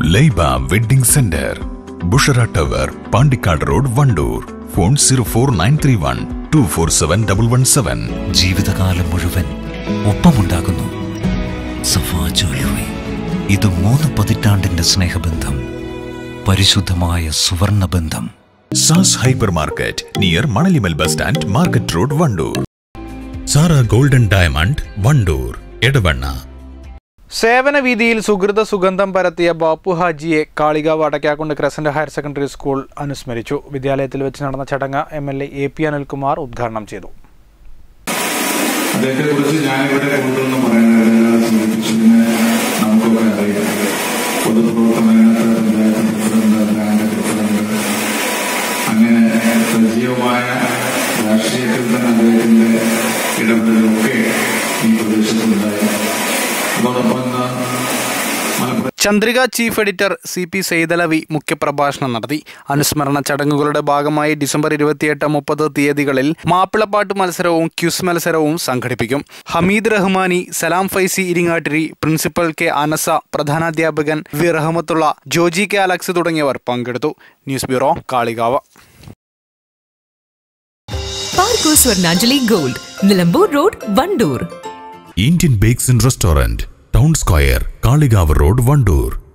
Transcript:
Laiba wedding centre Bushra tower Pandikkad road Wandoor phone zero four nine three one two four seven double one seven ജീവിതകാലം മുഴുവൻ ഒപ്പമുണ്ടാകുന്നു Safa jewellery ഇത് മൂന്ന് പതിറ്റാണ്ടിന്റെ സ്നേഹബന്ധം പരിശുദ്ധമായ സുവർണ ബന്ധം Saas hypermarket near Manalimal bus stand market road Wandoor Sara golden diamond Wandoor Edavanna സേവനവീതിയിൽ സുഹൃത സുഗന്ധം പരത്തിയ ബാപ്പു ഹാജിയെ Kalikavu Adakkakundu crescent higher secondary school അനുസ്മരിച്ചു വിദ്യാലയത്തിൽ വെച്ച് നടന്ന ചടങ്ങ് M L A A P Anilkumar ഉദ്ഘാടനം ചെയ്തു അദ്ദേഹത്തെ കുറിച്ച് ഞാനിവിടെ കൂടുതലൊന്നും പറയാനായിട്ട് സൂചിപ്പിച്ചതിന് നമുക്കൊക്കെ അറിയാം പൊതുപ്രവർത്തന രംഗത്ത് പഞ്ചായത്ത് പ്രസിഡന്റ് ബാങ്ക് പ്രസിഡന്റ് അങ്ങനെ സജീവമായ രാഷ്ട്രീയത്തിൽ തന്നെ അദ്ദേഹത്തിന്റെ ഇടപെടലൊക്കെ ഈ പ്രദേശത്തുണ്ടായി അതോടൊപ്പം ഇന്ന് Malappuram Chandrika chief editor C P Saithalavi മുഖ്യപ്രഭാഷണം നടത്തി അനുസ്മരണ ചടങ്ങുകളുടെ ഭാഗമായി ഡിസംബർ ഇരുപത്തിയെട്ട് മുപ്പത് തീയതികളിൽ മാപ്പിളപ്പാട്ട് മത്സരവും ക്യുസ് മത്സരവും സംഘടിപ്പിക്കും ഹമീദ് റഹ്മാനി സലാം ഫൈസി ഇരിങ്ങാട്ടിരി പ്രിൻസിപ്പൽ കെ അനസ പ്രധാനാധ്യാപകൻ വി റഹമത്തുള്ള ജോജി കെ അലക്സ് തുടങ്ങിയവർ പങ്കെടുത്തു news bureau Kalikavu Parco Swarnanjali gold Nilambur road Wandoor Indian bakes and restaurant town square Kalikavu road Wandoor